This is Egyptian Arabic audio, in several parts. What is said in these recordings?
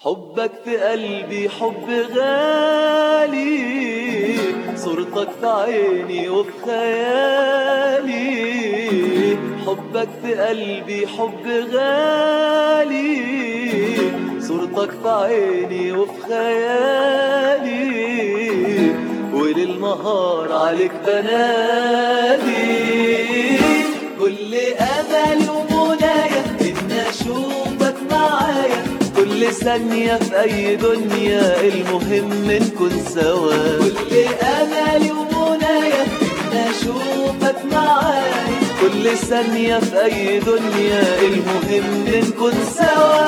حبك في قلبي حب غالي صورتك في عيني وفي خيالي حبك في قلبي حب غالي صورتك في عيني وفي خيالي وللنهار عليك بنادي كل امل ومنايا ان اشوفك معايا كل ثانية في أي دنيا المهم نكون سوا كل أملي ومنايا إن أشوفك معايا كل ثانية في أي دنيا المهم نكون سوا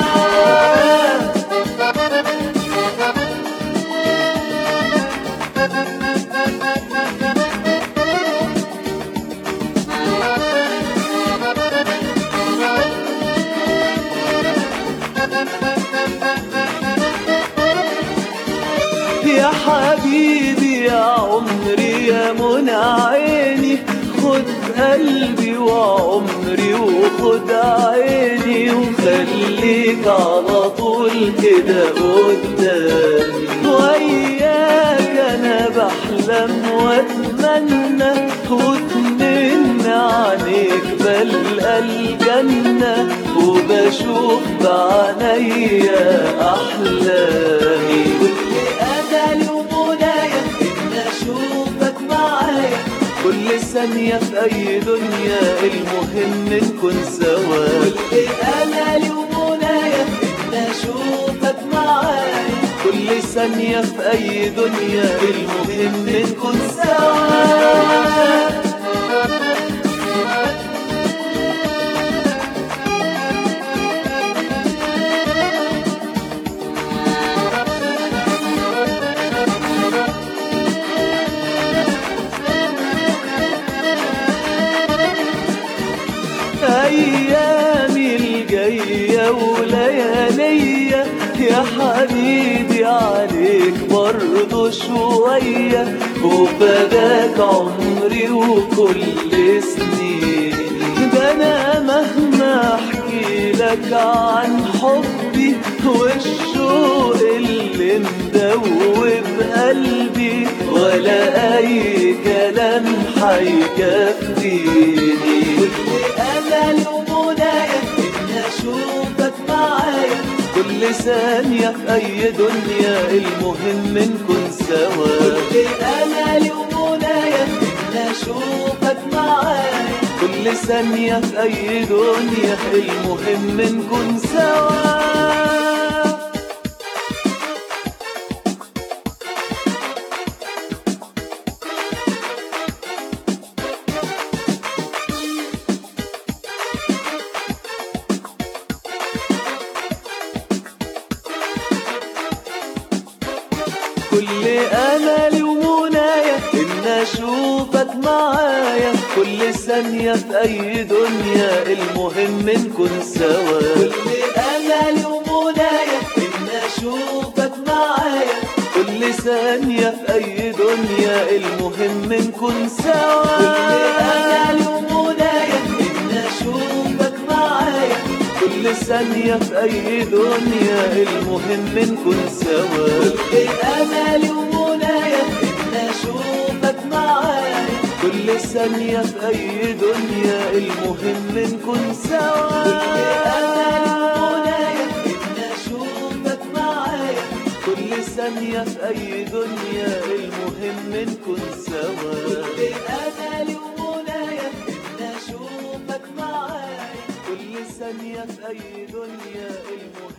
يا حبيبي يا عمري يا منى عيني خد قلبي وعمري وخد عيني وخليك على طول كده قدامي وياك انا بحلم واتمنى واتمنى عليك بلقى الجنة وبشوف بعينيا أحلامي كل أملي ومنايا إن أشوفك معايا كل ثانية في أي دنيا المهم نكون سوا كل أملي ومنايا إن أشوفك معايا كل ثانية في أي دنيا المهم نكون سوا أيامي الجاية وليالية يا حبيبي عليك برضو شوية وفداك عمري وكل سنيني ده أنا مهما أحكي لك عن حبي والشوق اللي مدوب قلبي ولا أي كلام حيكفيني أمل ومنايا إن أشوفك معايا كل ثانية في أي دنيا المهم نكون سوا كل أمل ومنايا إن أشوفك معايا كل ثانية في أي دنيا المهم نكون سوا كل املي ومنايا ان اشوفك معايا كل ثانية في اي دنيا المهم نكون سوا كل املي ومنايا ان اشوفك معايا كل ثانية في اي دنيا المهم نكون سوا كل املي ومنايا ان اشوفك معايا كل ثانية في أي دنيا المهم نكون سوا كل أملي ومنايا إن أشوفك معايا كل ثانية في أي دنيا المهم نكون سوا كل أملي ومنايا إن أشوفك معايا كل ثانية في أي دنيا المهم نكون سوا كل أملي ومنايا إن أشوفك معايا كل ثانية في أي دنيا المهم